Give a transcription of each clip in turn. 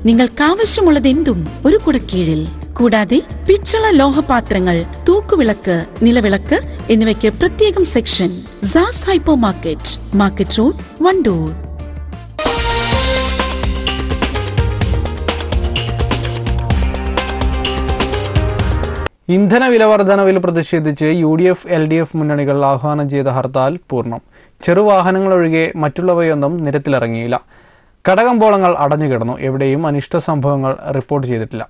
നിങ്ങൾക്കാവശ്യമുള്ളതെന്തും ഒരു കുടക്കീഴിൽ കൂടാതെ പിച്ചള ലോഹപാത്രങ്ങൾ തൂക്കുവിളക്ക് നിലവിളക്ക് എന്നിവയ്ക്ക് പ്രത്യേകം സെക്ഷൻ സാസ് hyper market market road Wandoor ഇന്ധന വില വർധനവിൽ പ്രതിഷേധിച്ച് U D F L D F മുന്നണികൾ ആഹ്വാനം ചെയ്ത ഹർത്താൽ പൂർണ്ണം ചെറുവാഹനങ്ങളൊഴികെ മറ്റുള്ളവയൊന്നും നിരത്തിലിറങ്ങിയില്ല കടകമ്പോളങ്ങൾ അടഞ്ഞുകിടന്നു എവിടെയും അനിഷ്ട സംഭവങ്ങൾ റിപ്പോർട്ട് ചെയ്തിട്ടില്ല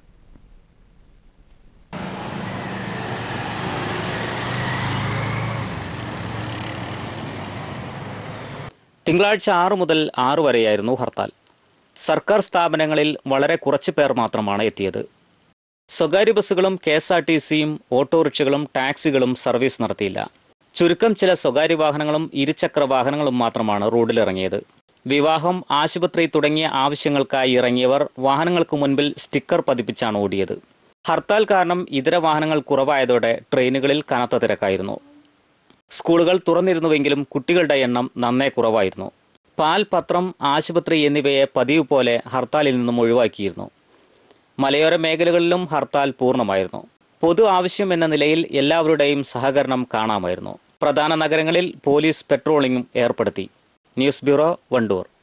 തിങ്കളാഴ്ച ആറ് മുതൽ ആറ് വരെയായിരുന്നു ഹർത്താൽ സർക്കാർ സ്ഥാപനങ്ങളിൽ വളരെ കുറച്ച് പേർ മാത്രമാണ് എത്തിയത് സ്വകാര്യ ബസ്സുകളും കെ എസ് ആർ ടി സിയും ഓട്ടോറിക്ഷകളും ടാക്സികളും സർവീസ് നടത്തിയില്ല ചുരുക്കം ചില സ്വകാര്യ വാഹനങ്ങളും ഇരുചക്ര വാഹനങ്ങളും മാത്രമാണ് റോഡിലിറങ്ങിയത് വിവാഹം ആശുപത്രി തുടങ്ങിയ ആവശ്യങ്ങൾക്കായി ഇറങ്ങിയവർ വാഹനങ്ങൾക്ക് മുൻപിൽ സ്റ്റിക്കർ പതിപ്പിച്ചാണ് ഓടിയത് ഹർത്താൽ കാരണം ഇതര വാഹനങ്ങൾ കുറവായതോടെ ട്രെയിനുകളിൽ കനത്ത തിരക്കായിരുന്നു സ്കൂളുകൾ തുറന്നിരുന്നുവെങ്കിലും കുട്ടികളുടെ എണ്ണം നന്നേ കുറവായിരുന്നു പാൽ പത്രം ആശുപത്രി എന്നിവയെ പതിവ് പോലെ ഹർത്താലിൽ നിന്നും ഒഴിവാക്കിയിരുന്നു മലയോര മേഖലകളിലും ഹർത്താൽ പൂർണ്ണമായിരുന്നു പൊതു ആവശ്യം എന്ന നിലയിൽ എല്ലാവരുടെയും സഹകരണം കാണാമായിരുന്നു പ്രധാന നഗരങ്ങളിൽ പോലീസ് പെട്രോളിംഗും ഏർപ്പെടുത്തി ന്യൂസ് ബ്യൂറോ വണ്ടൂർ